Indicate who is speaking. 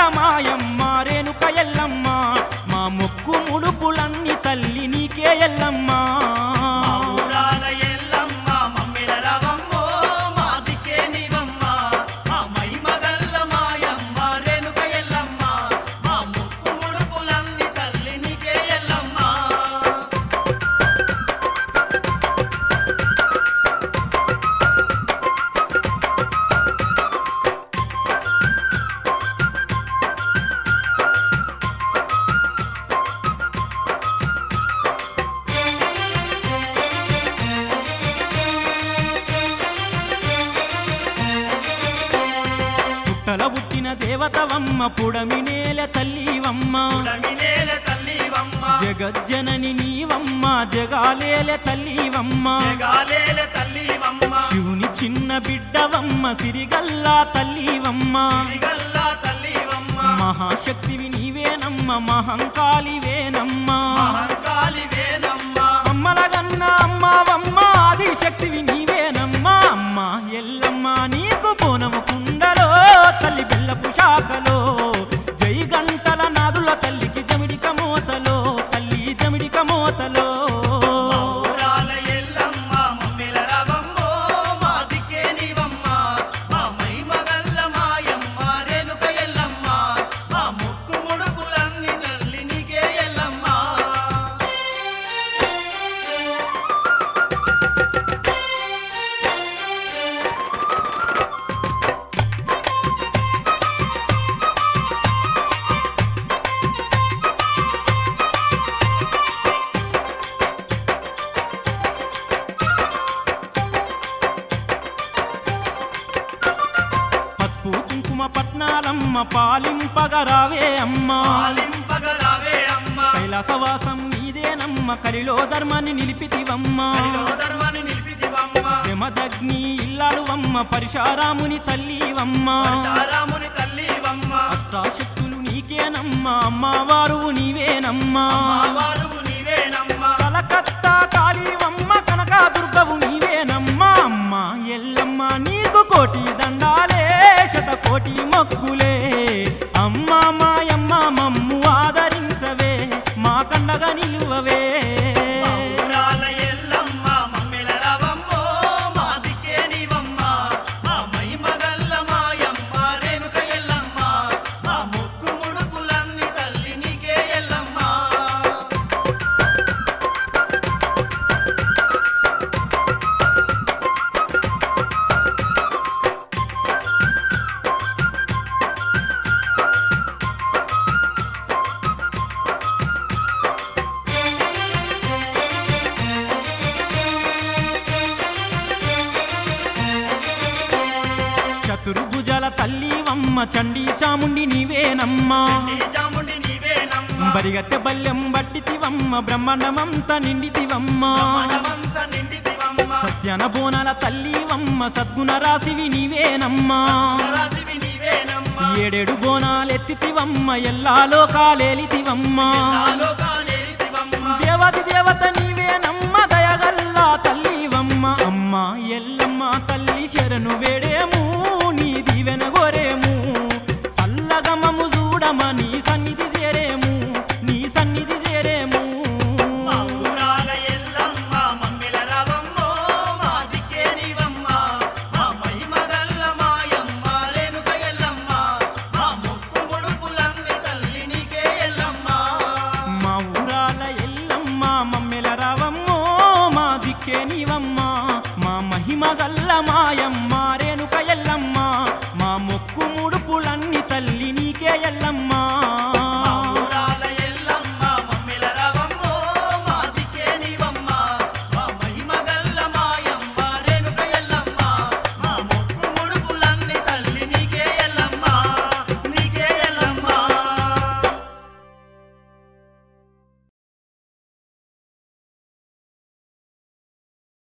Speaker 1: మాయమ్మ రేణుక ఎల్లమ్మ మా మొక్కు ముడుపులన్నీ తల్లి నీకే ఎల్లమ్మ
Speaker 2: మా ఊరాల ఎల్లమ్మ మమ్మిల రవమ్మో మా దిక్కే నీవమ్మ మా మైమగల్ల మాయమ్మ రేణుక ఎల్లమ్మ మా ముక్కు ముడుపులన్నీ తల్లి నీకే ఎల్లమ్మ
Speaker 1: పుట్టల పుట్టిన దేవతవమ్మ పుడమి నేల తల్లివమ్మ
Speaker 2: పుడమినేల తల్లివమ్మ
Speaker 1: జగజ్జనని నీవమ్మ జగాలేల తల్లివమ్మ
Speaker 2: జగాలేల తల్లివమ్మ
Speaker 1: శివుని చిన్న బిడ్డవమ్మ సిరిగల్లా తల్లివమ్మ
Speaker 2: సిరిగల్లా తల్లివమ్మ
Speaker 1: మహాశక్తివి నీవేనమ్మ మహంకాళివేనమ్మ
Speaker 2: మహంకాళివేనమ్మ
Speaker 1: అమ్మల గన్న అమ్మవమ్మ ఆదిశక్తివి నీవేనమ్మ అమ్మ ఎల్లమ్మ నీకు బోనము కుండలో తల్లి బెల్లపు శాఖలో జై గంటల నాదుల తల్లికి జమిడిక మోతలో తల్లి జమిడిక మోతలో
Speaker 2: మా ఊరాల ఎల్లమ్మ మమ్మిల రవమ్మో మా దిక్కే నీవమ్మ మా మైమగల్ల మాయమ్మ రేణుక ఎల్లమ్మ మా ముక్కు ముడుపులన్నీ తల్లి నీకే ఎల్లమ్మ
Speaker 1: పసుపు కుంకుమ పట్నాలమ్మ పాలింపగరావే అమ్మ
Speaker 2: పాలింపగరావే అమ్మ
Speaker 1: కైలాసవాసం నీదేనమ్మ కలిలో ధర్మాన్ని నిలిపితివమ్మ
Speaker 2: హరిలో ధర్మాన్ని నిలిపితివమ్మ
Speaker 1: జమదగ్ని ఇల్లాలువమ్మ పరిశారాముని తల్లివమ్మ
Speaker 2: పరశురాముని తల్లివమ్మ
Speaker 1: అష్టాశక్తులు నీకేనమ్మ అమ్మవారు నీవేనమ్మా
Speaker 2: అమ్మవారు నీవేనమ్మ
Speaker 1: కలకత్తా కాళీవమ్మ కనక దుర్గవు నీవేనమ్మా అమ్మ ఎల్లమ్మ నీకు కోటి దండాలే శత కోటి మొక్కులే అమ్మ మాయమ్మ మమ్ము ఆదరించవే మా కండగా నిలువవే
Speaker 2: మా ఊరాల ఎల్లమ్మ మమ్మిల రవమ్మో మా దిక్కే నీవమ్మ మా మైమగల్ల మాయమ్మ రేణుక ఎల్లమ్మ మా ముక్కు ముడుపులన్నీ తల్లి నీకే ఎల్లమ్మ
Speaker 1: చతుర్భుజాల తల్లివమ్మ చండీ చాముండి నీవేనమ్మా
Speaker 2: నీ చాముండి నీవేనమ్మ
Speaker 1: బరిగత్తె బల్యం బట్టితివమ్మ బ్రహ్మాండమంతా నిండితివమ్మ
Speaker 2: మనమంత నిండితివమ్మ
Speaker 1: సత్యన బోనాల తల్లివమ్మ సద్గుణ రాశివి నీవేనమ్మా
Speaker 2: రాశివి నీవేనమ్మ
Speaker 1: ఏడేడు బోనాలెత్తితివమ్మ ఎల్లా లోకాలేలితివమ్మ
Speaker 2: నాలోకాలేరితివమ్మ
Speaker 1: దేవతి దేవత నీవేనమ్మ దయగల్లా తల్లివమ్మ అమ్మ ఎల్లమ్మ తల్లి శరణు వేడేము నీ దీవెన గోరేము సల్లగమము చూడమని సన్నిధి చేరేము నీ సన్నిధి చేరేము
Speaker 2: మా ఊరాల ఎల్లమ్మ మమ్మిల రవమ్మో మా దిక్కే నీవమ్మ మా మహిమగల్ల మాయమ్మ రేణుక ఎల్లమ్మ మా ముక్కు ముడుపులన్నీ తల్లి నీకే ఎల్లమ్మ
Speaker 1: మా ఊరాల ఎల్లమ్మ మమ్మెల రావమ్మో మా దిక్కే నీవమ్మ మా మహిమ గల్ల మాయమ్మ రేణుక ఎల్లమ్మ మా మొక్కు ముడుపులన్నీ తల్లి నీకే ఎల్లమ్మ